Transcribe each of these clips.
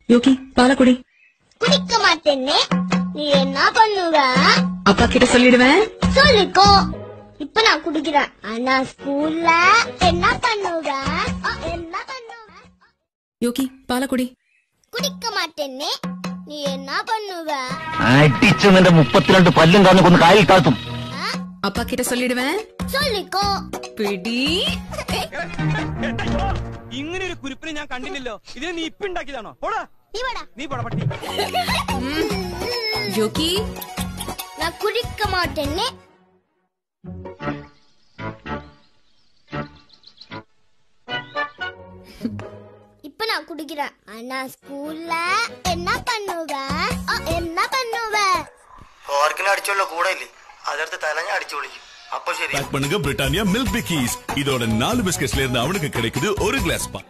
யோகி பாலக்குடி குடிக்க மாட்டேன்னு நீ என்ன பண்ணுவ அப்பா கிட்ட சொல்லிடுவேன் சொல்லிக்கோ இப்ப நான் குடிக்கிறேன் ஆனா ஸ்கூல்ல என்ன பண்ணுவ அ, என்ன பண்ணுவ யோகி பாலக்குடி കുടിക്ക മാറ്റന്നെ നീ എന്നാ பண்ணுவ അടിച്ചു നിന്റെ മുപ്പത്തിരണ്ട് പല്ലും കാന്നു കൊന്ന് കായൽ താഴ്ത്തും அப்பா கிட்ட சொல்லிடுவேன் ചൊല്ലിക്കോ பிடி ഇങ്ങനെ ഒരു കുരിപ്പിനെ ഞാൻ കണ്ടില്ലല്ലോ ഇതിനെ നീ ഇപ്പൊ ഉണ്ടാക്കിയതാണോ പോടാ നീ വാടാ നീ പോടാ പട്ടി யோகி ഞാൻ കുടിക്ക മാറ്റന്നെ இப்ப நான் குடிக்கிறேன் ஆனா ஸ்கூல்ல என்ன பண்ணுவ அ, என்ன பண்ணுவ ഓർക്കിനെ അടിച്ചോളൂ കൂടെ ഇല്ലേ അതെടുത്ത് തലഞ്ഞ അടിച്ചു വിളിക്കും അപ്പൊ ശരി பேக் பண்ணுங்க பிரிட்டானியா மில்க் பிக்கீஸ் இதோட நாலு பிஸ்கெட்ஸ்ல இருந்து அவனுக்கு கிடைக்குது ஒரு கிளாஸ் பா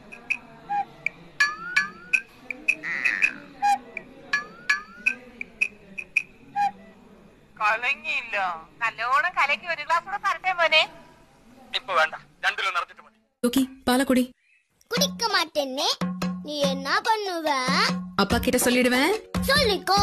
കലങ്ങിയില്ല നല്ലോണം കലക്കി ഒരു ഗ്ലാസ് കൂടെ തരട്ടെ മോനെ ഇപ്പൊ വേണ്ട രണ്ടിലും നടത്തിട്ട് മതി யோகி பாலக்குடி குடிக்க மாட்டேன்னு நீ என்ன பண்ணுவ அப்பா கிட்ட சொல்லிடுவேன் சொல்லிக்கோ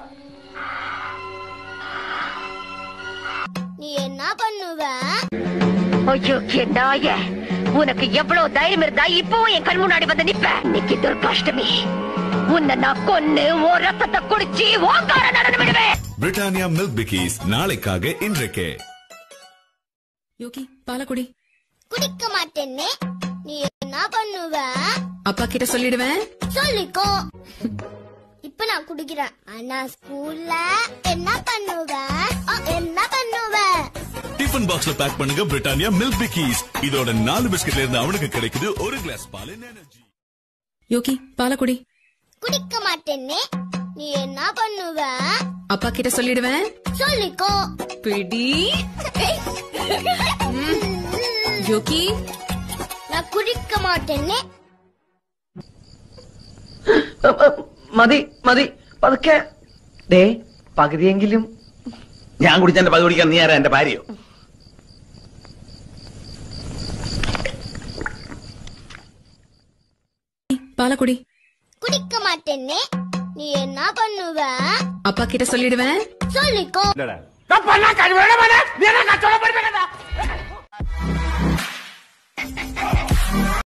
நீ என்ன பண்ணுவ ஐயோ என் நாய உனக்கு எவ்வளவு தைரியம் இருந்தா இப்பவும் என் கண் முன்னாடி வந்து நிப்ப இன்னைக்கு துர்காஷ்டமி உன்னை நான் கொன்னு ஓ ரத்தத்தை குடிச்சு ஓங்கார நடனம் விடுவேன் பிரிட்டானியா மில்க் பிக்கீஸ் நாளைக்காக இன்றைக்கே யோகி பாலக்குடி குடிக்க மாட்டேன்னு நீ என்ன பண்ணுவ அப்பா கிட்ட சொல்லிடுவேன் சொல்லிக்கோ இப்ப நான் குடிக்கிறேன் ஆனா ஸ்கூல்ல என்ன பண்ணுவ அ, என்ன பண்ணுவ டிஃபன் பாக்ஸ்ல பேக் பண்ணுங்க பிரிட்டானியா மில்க் பிக்கீஸ் இதோட நாலு பிஸ்கெட்ல இருந்து அவனுக்கு கிடைக்குது ஒரு கிளாஸ் பால் எனர்ஜி யோகி பாலக்குடி குடிக்க மாட்டேன்னு நீ என்ன பண்ணுவ அப்பா கிட்ட சொல்லிடுவேன் சொல்லிக்கோ பிடி யோகி நான் குடிக்க மாட்டேன்னு മതി മതി പതുക്കെ ദേ പകുതിയെങ്കിലും ഞാൻ കുടിച്ചെന്റെ പതി കുടിക്കാൻ നീ ആരാ എന്റെ ഭാര്യയോ பாலக்குடி குடிக்க மாட்டேன்னு நீ என்ன பண்ணுவ அப்பா கிட்ட சொல்லிடுவேன் சொல்லிக்கோ കഴിവേണ്ട മോനെ നീ എന്നെ കച്ചവടം പഠിപ്പിക്കണ്ട